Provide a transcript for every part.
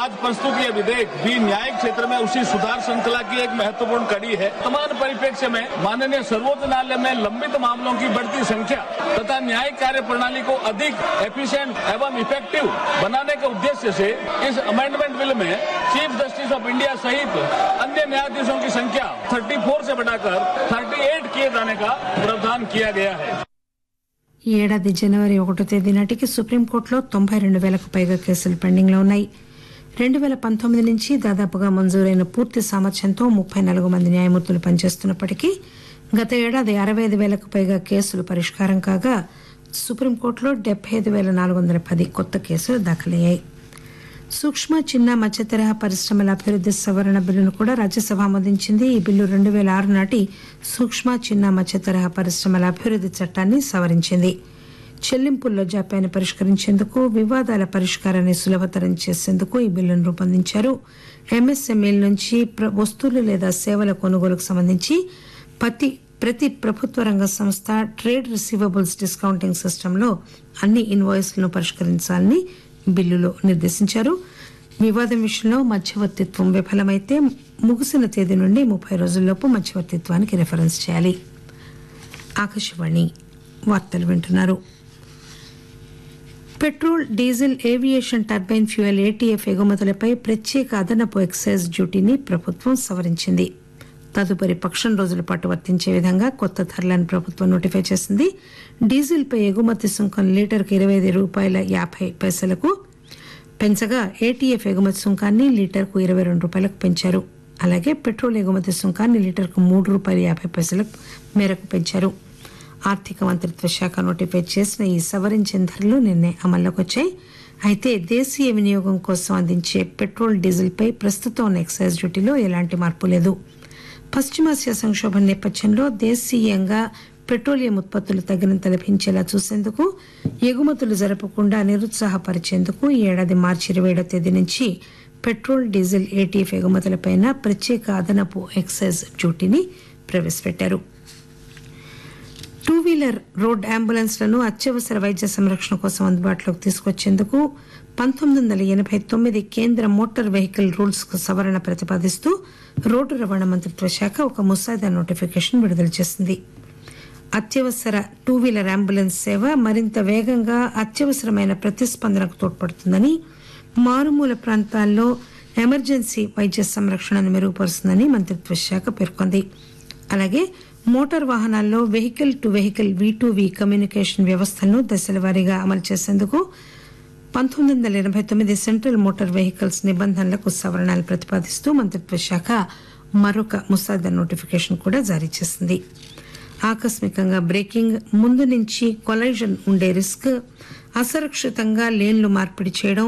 आज प्रस्तुत ये विधेयक भी न्यायिक क्षेत्र में उसी सुधार श्रृंखला की एक महत्वपूर्ण कड़ी है वर्तमान परिप्रेक्ष्य में माननीय सर्वोच्च न्यायालय में लंबित मामलों की बढ़ती संख्या तथा न्यायिक कार्य प्रणाली को अधिक एफिशिएंट एवं इफेक्टिव बनाने के उद्देश्य से इस अमेंडमेंट बिल में चीफ जस्टिस ऑफ इंडिया सहित अन्य न्यायाधीशों की संख्या 34 से बढ़ाकर 38 किए जाने का प्रावधान किया गया है ఈ ఏడాది జనవరి ఒకటో తేదీ నాటికి సుప్రీంకోర్టులో తొంభై రెండు వేలకు పైగా కేసులు పెండింగ్లో ఉన్నాయి రెండు వేల పంతొమ్మిది నుంచి దాదాపుగా మంజూరైన పూర్తి సామర్థ్యంతో ముప్పై నాలుగు మంది న్యాయమూర్తులు పనిచేస్తున్నప్పటికీ గత ఏడాది అరవై ఐదు వేలకు పైగా కేసులు పరిష్కారం కాగా సుప్రీంకోర్టులో డెబ్బై ఐదు వేల నాలుగు వందల పది కొత్త కేసులు దాఖలయ్యాయి సూక్ష్మ చిన్న మధ్య తరహా పరిశ్రమల అభివృద్ది సవరణ బిల్లును కూడా రాజ్యసభ ఆమోదించింది ఈ బిల్లు రెండు వేల ఆరు నాటి సూక్ష్మ చిన్న మధ్య తరహా పరిశ్రమల అభివృద్ది చట్టాన్ని సవరించింది చెల్లింపుల్లో జాప్యాన్ని పరిష్కరించేందుకు వివాదాల పరిష్కారాన్ని సులభతరం చేసేందుకు ఈ బిల్లును రూపొందించారు ఎంఎస్ఎంఈల నుంచి ప్ర- వస్తువులు లేదా సేవల కొనుగోలుకు సంబంధించి ప్రతి ప్రతి ప్రభుత్వ రంగ సంస్థ ట్రేడ్ రిసీవబుల్స్ డిస్కౌంటింగ్ సిస్టంలో అన్ని ఇన్వాయిస్లను పరిష్కరించాలని బిల్లులో నిర్దేశించారు వివాదం విషయంలో మధ్యవర్తిత్వం విఫలమైతే ముగిసిన తేదీ నుండి ముప్పై రోజుల్లోపు మధ్యవర్తిత్వానికి రిఫరెన్స్ చేయాలి ఆకాశవాణి వార్తలు వింటున్నారు petrol diesel aviation turbine fuel ATF ఎగుమతులపై ప్రత్యేక అదనపు ఎక్సైజ్ డ్యూటీని ప్రభుత్వం సవరించింది తదుపరి పక్షం రోజుల పాటు వర్తించే విధంగా కొత్త ధరలను ప్రభుత్వం నోటిఫై చేసింది డీజిల్పై ఎగుమతి సుంకం లీటర్కు ఇరవై ఐదు రూపాయల యాభై పైసలకు పెంచగా ఏటీఎఫ్ ఎగుమతి సుంకాన్ని లీటర్కు ఇరవై రెండు రూపాయలకు పెంచారు అలాగే పెట్రోల్ ఎగుమతి సుంకాన్ని లీటర్కు మూడు రూపాయల యాభై పైసల మేరకు పెంచారు ఆర్థిక మంత్రిత్వ శాఖ నోటిఫై చేసిన ఈ సవరించిన ధరలు నిన్నే అమల్లోకి వచ్చాయి అయితే దేశీయ వినియోగం కోసం అందించే పెట్రోల్ డీజిల్పై ప్రస్తుతం ఉన్న ఎక్సైజ్ డ్యూటీలో ఎలాంటి మార్పు లేదు పశ్చిమాసియా సంక్షోభం నేపథ్యంలో దేశీయంగా పెట్రోలియం ఉత్పత్తులు తగినంత లభించేలా చూసేందుకు ఎగుమతులు జరపకుండా నిరుత్సాహపరిచేందుకు ఈ ఏడాది మార్చి ఇరవై ఏడో తేదీ నుంచి పెట్రోల్ డీజిల్ ఏటీఎఫ్ ఎగుమతులపైన ప్రత్యేక అదనపు ఎక్సైజ్ డ్యూటీని ప్రవేశపెట్టారు టూ వీలర్ రోడ్ అంబులెన్స్లను అత్యవసర వైద్య సంరక్షణ కోసం అందుబాటులోకి తీసుకొచ్చేందుకు పంతొమ్మిది వందల ఎనభై తొమ్మిది కేంద్ర మోటార్ వెహికల్ రూల్స్ కు సవరణ ప్రతిపాదిస్తూ రోడ్డు రవాణా మంత్రిత్వ శాఖ ఒక ముసాయిదా నోటిఫికేషన్ విడుదల చేసింది అత్యవసర టూ వీలర్ అంబులెన్స్ సేవ మరింత వేగంగా అత్యవసరమైన ప్రతిస్పందనకు తోడ్పడుతుందని మారుమూల ప్రాంతాల్లో ఎమర్జెన్సీ వైద్య సంరక్షణను మెరుగుపరుస్తుందని మంత్రిత్వ శాఖ పేర్కొంది అలాగే మోటార్ వాహనాల్లో vehicle to vehicle V to V communication వ్యవస్థలను దశల వారీగా అమలు చేసేందుకు పంతొమ్మిది వందల ఎనభై తొమ్మిది సెంట్రల్ మోటార్ వెహికల్స్ నిబంధనలకు సవరణలు ప్రతిపాదిస్తూ మంత్రిత్వ శాఖ మరొక ముసాదా నోటిఫికేషన్ కూడా జారీ చేసింది ఆకస్మికంగా బ్రేకింగ్ ముందు నుంచి కొలైజన్ ఉండే రిస్క్ అసురక్షితంగా లేన్లు మార్పిడి చేయడం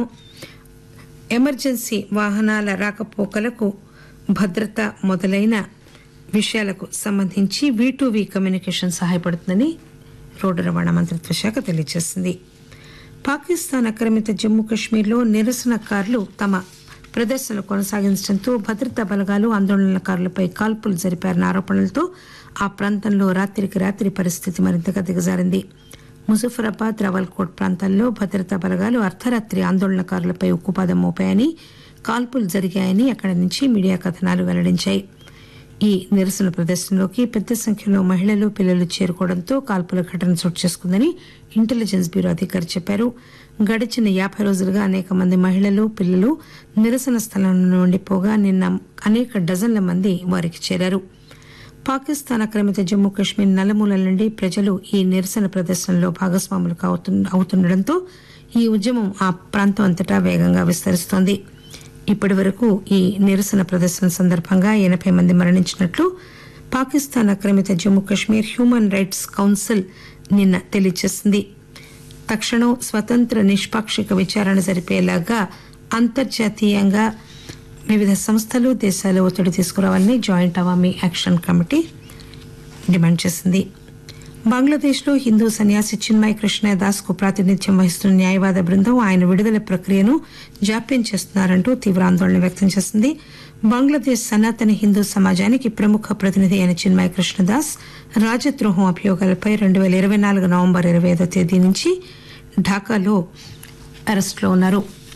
ఎమర్జెన్సీ వాహనాల రాకపోకలకు భద్రత మొదలైన విషయాలకు సంబంధించి వీ టు వి కమ్యూనికేషన్ సహాయపడుతుందని రోడ్డు రవాణా మంత్రిత్వ శాఖ తెలియజేసింది పాకిస్తాన్ ఆక్రమిత జమ్మూ కాశ్మీర్లో నిరసనకారులు తమ ప్రదర్శనలు కొనసాగించడంతో భద్రతా బలగాలు ఆందోళనకారులపై కాల్పులు జరిపారన్న ఆరోపణలతో ఆ ప్రాంతంలో రాత్రికి రాత్రి పరిస్థితి మరింతగా దిగజారింది ముజఫరాబాద్ రావల్కోట్ ప్రాంతాల్లో భద్రతా బలగాలు అర్ధరాత్రి ఆందోళనకారులపై ఉక్కుపాదం మోపాయని కాల్పులు జరిగాయని అక్కడి నుంచి మీడియా కథనాలు వెల్లడించాయి ఈ నిరసన ప్రదర్శనలోకి పెద్ద సంఖ్యలో మహిళలు పిల్లలు చేరుకోవడంతో కాల్పుల ఘటన చోటు చేసుకుందని ఇంటెలిజెన్స్ బ్యూరో అధికారి చెప్పారు గడిచిన యాభై రోజులుగా అనేక మంది మహిళలు పిల్లలు నిరసన స్థలం నుండి పోగా నిన్న అనేక డజన్ల మంది వారికి చేరారు పాకిస్తాన్ ఆక్రమిత జమ్మూ కాశ్మీర్ నలుమూలల నుండి ప్రజలు ఈ నిరసన ప్రదర్శనలో భాగస్వాములు కావుతు- అవుతుండటంతో ఈ ఉద్యమం ఆ ప్రాంతం అంతటా వేగంగా విస్తరిస్తోంది ఇప్పటి వరకు ఈ నిరసన ప్రదర్శన సందర్భంగా ఎనభై మంది మరణించినట్లు పాకిస్తాన్ ఆక్రమిత Jammu Kashmir human rights council నిన్న తెలియజేసింది తక్షణం స్వతంత్ర నిష్పాక్షిక విచారణ జరిపేలాగా అంతర్జాతీయంగా వివిధ సంస్థలు దేశాలు ఒత్తిడి తీసుకురావాలని joint Awami action committee demand చేసింది బంగ్లాదేశ్లో హిందూ సన్యాసి చిన్మయ్ కృష్ణ దాస్ కు ప్రాతినిధ్యం వహిస్తున్న న్యాయవాద బృందం ఆయన విడుదల ప్రక్రియను జాప్యం చేస్తున్నారంటూ తీవ్ర ఆందోళన వ్యక్తం చేసింది బంగ్లాదేశ్ సనాతన హిందూ సమాజానికి ప్రముఖ ప్రతినిధి అయిన చిన్మయ్ కృష్ణదాస్ రాజద్రోహం అభియోగాలపై రెండు వేల ఇరవై నాలుగు నవంబర్ ఇరవై ఐదో తేదీ నుంచి ఢాకాలో అరెస్టులో ఉన్నారు